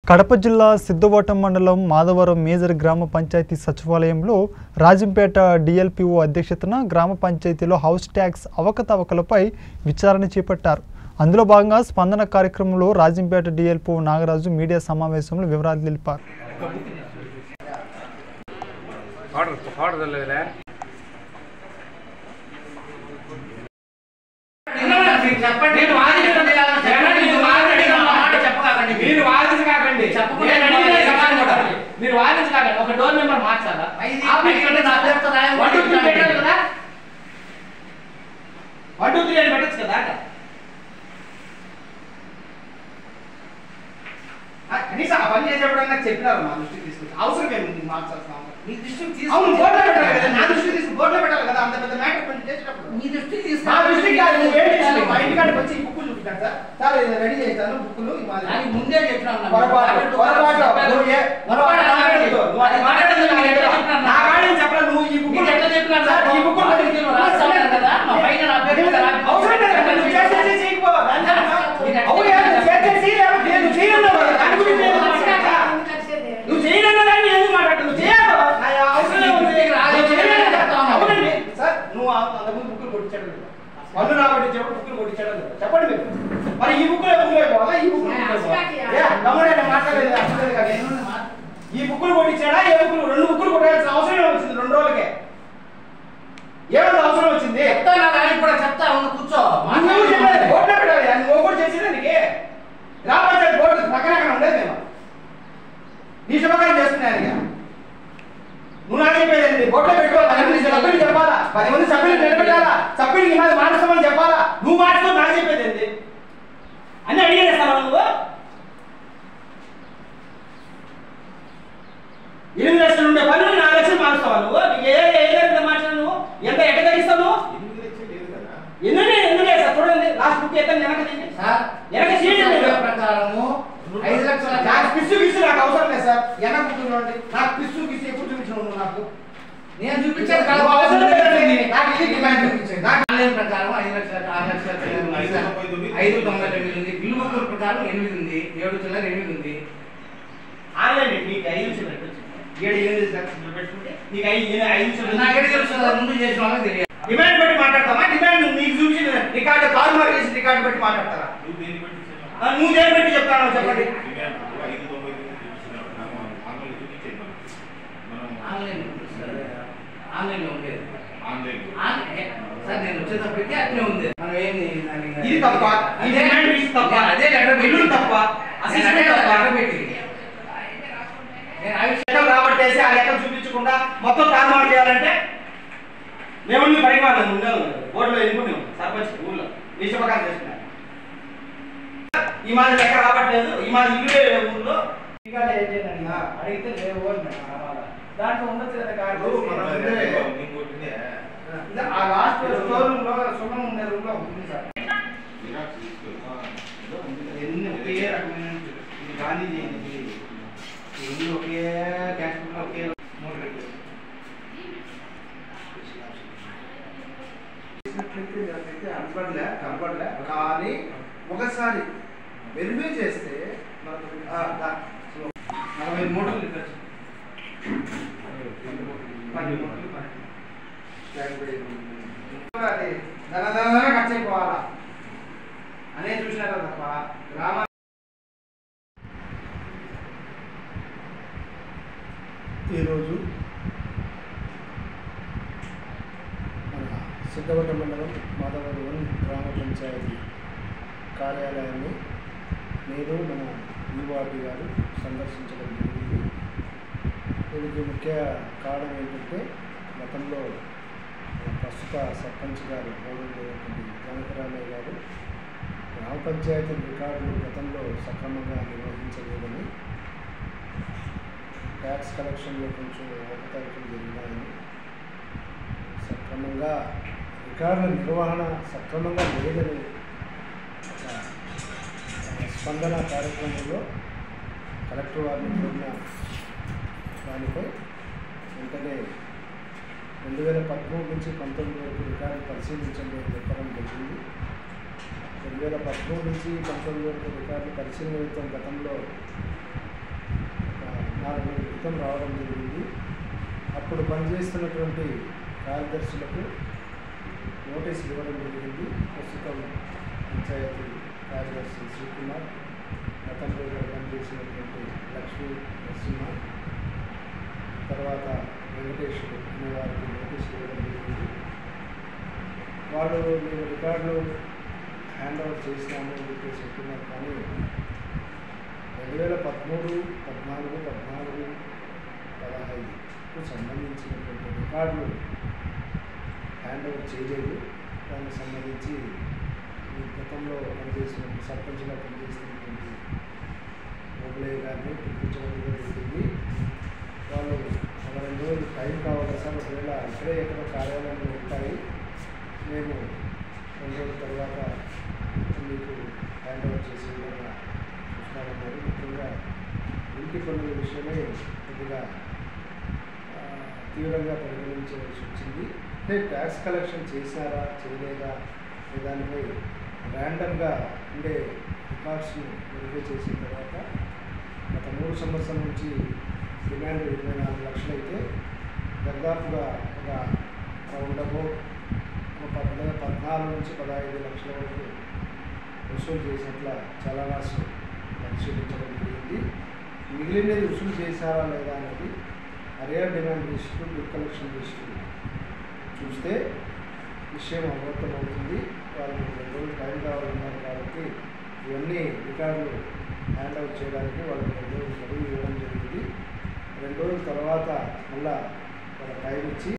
కడప జిల్లా సిద్ధవటం మండలం మాధవరం మేజర్ గ్రామ పంచాయతీ సచివాలయంలో రాజంపేట డిఎల్పిఓ అధ్యక్షతన గ్రామ పంచాయతీలో హౌస్ ట్యాక్స్ అవకతవకలపై విచారణ చేపట్టారు అందులో భాగంగా స్పందన కార్యక్రమంలో రాజంపేట డిఎల్పిఓ నాగరాజు మీడియా సమావేశంలో వివరాలు తెలిపారు ఆర్డర్ ఆర్డర్ తెలియదులే చెప్పండి నేను వాదించండి మీరు వాదించండి నా మాట చెప్పకండి మీరు వాదించకండి చెప్పకుండా నేను నేను అడిగిన సమాధానం సమాధానం కొట్టాలి. కొట్టాలి. మీరు వాదించకండి ఒక డోర్ నెంబర్ మార్చాలా ఐదు ఆఫీస్ ఐదు నా పేరుతో రాయమని వన్ టూ త్రీ చెప్పండి. పెట్టాలి కదా వన్ టూ త్రీ అని పెట్టచ్చు కదా ఆ, కనీసం ఆ పని చేసేప్పుడు నాకు చెప్పినారు మా దృష్టికి తీసుకొచ్చి అవసరం ఏమి మార్చాల్సిన అవసరం మీ దృష్టికి అవును తీసుకు బోర్డులో పెట్టాలి కదా నా దృష్టికి తీసుకు బోర్డులో పెట్టాలి కదా అంత పెద్ద మ్యాటర్ కొంచెం చేసేటప్పుడు మీ దృష్టికి మా తీసుకు దృష్టికి కాదు, నువ్వు ఏం చేసావు? మా ఇంటికాడికి వచ్చి ఈ బుక్కులు చూపించాను సార్ సార్ ఇది రెడీ చేశాను బుక్కులు ఈ మాదిరి. దానికి ముందే చెప్పినాను నాకు. పొరపాటు, పొరపాటు. నువ్వు ఏ- పొరపాటు మాట్లాడొద్దు. నువ్వు అది మాట్లాడొద్దు. నాకు ఎట్లా చెప్పినాను? నా కాడేం చెప్పలేదు. నువ్వు ఈ బుక్కులు మీకు ఎట్లా చెప్పినాను సార్, సార్? ఈ బుక్కులు మా ఇంటిలో రాస్తా ఉన్నారు కదా, మా పైన నా పేరు మీద రాసి- అవసరం లేదు. నువ్వు చేసేసి చేయకపో. దాన్ని మీకు అవును, నువ్వు చేసేసి లేకపోతే నువ్వు చేయనన్నావు కదా. దాని గురించి నేను మాట్లాడతా. నువ్వు చేయనన్న దాన్ని ఎందుకు మాట్లాడతావు? నువ్వు చేయకు. నా అవసరం లేదు. నీ బుద్ధికి రాదు. నువ్వు చేయనన్న చెప్తా ఉన్నావు. అవునండి. సార్, నువ్వు ఆ- అంతకుముందు బుక్కులు కొట్టించాడు కదా. పన్ను రాబట్టించేప్పుడు బుక్కులు కొట్టించాడు కదా. చెప్పండి మీరు మరి ఈ బుక్కులు బుక్కులు అయిపోవాలా ఈ బుక్కులు బుక్కులు అయిపోవాలా? ఏ, గమ్మునే నేను మాట్లాడలేదు అర్థం లేదు కదా. ఈ బుక్కులు కొట్టించాడా ఏ బుక్కులు రెండు బుక్కులు కొట్టాల్సిన అవసరం ఏమి వచ్చింది రెండు రోజులకే ఏమంత అవసరం వచ్చింది చెప్తా నా దానికి కూడా చెప్తా ఉండు కూర్చో నువ్వు చెప్పలేదు బోర్డులో పెట్టాలి అది నువ్వు కూడా చేసేదానికి గ్రామ పంచాయతీ బోర్డు పక్కన అక్కడ ఉండేది మేము నీ శుభకారం చేస్తున్నాను నువ్వు నాకు చెప్పేది ఏంటి? బోర్డులో పెట్టుకో పది మంది సభ్యులు చెప్పాలా పది మంది సభ్యులు నిలబెట్టాలా సభ్యుడికి మాది మానసమని చెప్పాలా నువ్వు మార్చుకో నాకు చెప్పేది ఏంటి అన్ని అడిగేస్తావా నువ్వు ఎనిమిది లక్షలు ఉండే పనులు నాలుగు లక్షలు మారుస్తావా నువ్వు నీకు ఏ ఏ విధంగా మార్చావు నువ్వు ఎంత ఎట్ట తగ్గిస్తావు నువ్వు ఎన్ని ఎందుకు లేదు సార్ చూడండి లాస్ట్ బుక్ ఎత్తండి వెనక తీయండి సార్ వెనక సీట్ లేదు. సర్వే ప్రకారము ఐదు లక్షల నాకు పిస్సు గిస్సు నాకు అవసరం లేదు సార్ వెనక బుక్ చూడండి నాకు పిస్సు గిస్సు ఎప్పుడు చూపించినావు నువ్వు నాకు నేను చూపించేది కాదు నువ్వు అవసరం లేదండి. నాకు ఇది డిమాండ్ చూపించండి నాకు ఆన్లైన్ ప్రకారం ఐదు లక్షల ఆరు లక్షల చిల్లర ఐదు తొంభై తొమ్మిది ఉంది బిల్లు బుక్కుల ప్రకారం ఎనిమిది ఉంది ఏడు చిల్లర ఎనిమిది ఉంది ఆన్లైన్ నీకు ఐదు చిల్లర పెట్టొచ్చు. ఏడు ఎనిమిది లక్షలు పెట్టుకుంటే నీకు ఐదు ఎనిమిది- ఐదు చిల్లర నాకెక్కడ తెలుస్తుంది అది ముందు చేసిన వాళ్ళకి తెలియదు డిమాండ్ బట్టి మాట్లాడతామా డిమాండ్ నీకు చూపించిన రికార్డు కాల్ మార్క్ చేసి రికార్డు బట్టి మాట్లాడతారా ఆ, నువ్వు దేని బట్టి చెప్తాను చెప్పండి ఆన్లైన్ ఆన్లైన్ లో ఉండేది ఆన్లైన్ సార్ నేను వచ్చేటప్పటికి అట్లే ఉంది మనం ఏంది దాన్ని- ఇది తప్ప ఈ అదే- డిమాండ్ ఫీజు తప్ప అదే లెటర్ పెట్టి- బిల్లులు తప్ప నేను అసిస్టెంట్ అదే తప్ప లెటర్ పెట్టి నేను ఆ విషయం లెక్కలు రాబట్టేసి ఆ లెక్కలు చూపించకుండా మొత్తం తారుమారు చేయాలంటే మేము నీ పనికి వాళ్ళం ఉండాలి బోర్డులో ఎన్నుకున్నాం సర్పంచ్ ఊళ్ళో నీ శుభకారం చేస్తున్నారు ఈ మాది లెక్క రాబట్టలేదు ఈ మాది ఇల్లు లేవు ఊళ్ళో ఇంకా ఏం చేయాలి అడిగితే లేవు అంటున్నాడు ఆ బాధ. దాంట్లో ఉండొచ్చు కదా కార్డు ఇంకా ఆ లాస్ట్ స్టోర్ రూమ్ లో సుఖం ఉండే రూమ్ లో ఉంది సార్ ఎన్ని ఒకే రకమైన ఇది గాంధీజీ అనేది ఎన్ని ఒకే క్యాష్ బుక్ ఒకే మూడు రేట్లు చేసినట్లయితే నాకైతే కనపడలే కనపడలే కానీ ఒకసారి వెరిఫై చేస్తే మనకు ఆ, దా. సో, నలభై మూటలు ఇవ్వచ్చు పది మూటలు పది స్టాండ్ బై అది ధన ధన ఖర్చు అయిపోవాలా అనే చూసినారా తప్ప గ్రామ ఈరోజు మన సిద్ధవట మండలం మాధవరం గ్రామ పంచాయతీ కార్యాలయాన్ని నేను మన ఈవాటి గారు సందర్శించడం జరిగింది దీనికి ముఖ్య కారణం ఏంటంటే గతంలో మన ప్రస్తుత సర్పంచ్ గారు గౌరవమైనటువంటి జానకరామయ్య గారు గ్రామ పంచాయతీ రికార్డులు గతంలో సక్రమంగా నిర్వహించలేదని ట్యాక్స్ కలెక్షన్లో కొంచెం అవకతవకలు జరిగినాయని సక్రమంగా రికార్డుల నిర్వహణ సక్రమంగా లేదని ఒక ఆ, స్పందన కార్యక్రమంలో కలెక్టర్ వారిని కోరిన దానిపై వెంటనే రెండు వేల పదమూడు నుంచి పంతొమ్మిది వరకు రికార్డు పరిశీలించండి అని చెప్పడం జరిగింది రెండు వేల పదమూడు నుంచి పంతొమ్మిది వరకు రికార్డు పరిశీలన నిమిత్తం గతంలో క్రితం రావడం జరిగింది అప్పుడు పనిచేస్తున్నటువంటి కార్యదర్శులకు నోటీసులు ఇవ్వడం జరిగింది ప్రస్తుతం పంచాయతీ కార్యదర్శి శ్రీకుమార్ గతంలో ఇక్కడ పనిచేసినటువంటి లక్ష్మీ నరసింహ తర్వాత వెంకటేశ్వరు అనే వారికి నోటీసులు ఇవ్వడం జరిగింది వాళ్ళు మేము రికార్డులు హ్యాండ్ ఓవర్ చేసినాము అని చెప్పేసి చెప్తున్నారు కానీ రెండు వేల పదమూడు పద్నాలుగు పద్నాలుగు పదహైదుకు సంబంధించినటువంటి రికార్డులు హ్యాండ్ ఓవర్ చేయలేదు దానికి సంబంధించి ఈ గతంలో పనిచేసినటువంటి సర్పంచ్గా పనిచేసినటువంటి మొబలయ్య గారిని పిలిపించడం కూడా జరిగింది వాళ్ళు ఒక రెండు రోజులు టైం కావాలి సార్ ఒకవేళ ఇక్కడే ఎక్కడ కార్యాలయంలో ఉంటాయి మేము రెండు రోజుల తర్వాత మీకు హ్యాండ్ ఓవర్ చేసే విధంగా చూస్తామన్నారు ముఖ్యంగా ఇంటి పనుల విషయమే కొద్దిగా ఆ, తీవ్రంగా పరిగణించవలసి వచ్చింది అంటే ట్యాక్స్ కలెక్షన్ చేశారా చేయలేదా అనే దానిపై ర్యాండమ్గా ఉండే రికార్డ్స్ని వెరిఫై చేసిన తర్వాత గత మూడు సంవత్సరాల నుంచి డిమాండ్ ఇరవై నాలుగు లక్షలు అయితే దాదాపుగా ఒక రౌండబో ఒక పద్నాలుగు పద్నాలుగు నుంచి పదహైదు లక్షల వరకు వసూలు చేసినట్ల చలానాస్ పరిశీలించడం జరిగింది మిగిలినది వసూలు చేశారా లేదా అనేది arrear demand register bill collection register చూస్తే విషయం అవగతం అవుతుంది వాళ్ళు రెండు రోజులు టైం కావాలన్నారు కాబట్టి ఇవన్నీ రికార్డులు హ్యాండ్ అవుట్ చేయడానికి వాళ్ళకి రెండు రోజులు గడువు ఇవ్వడం జరిగింది రెండు రోజుల తర్వాత మళ్ళా వాళ్ళ టైం ఇచ్చి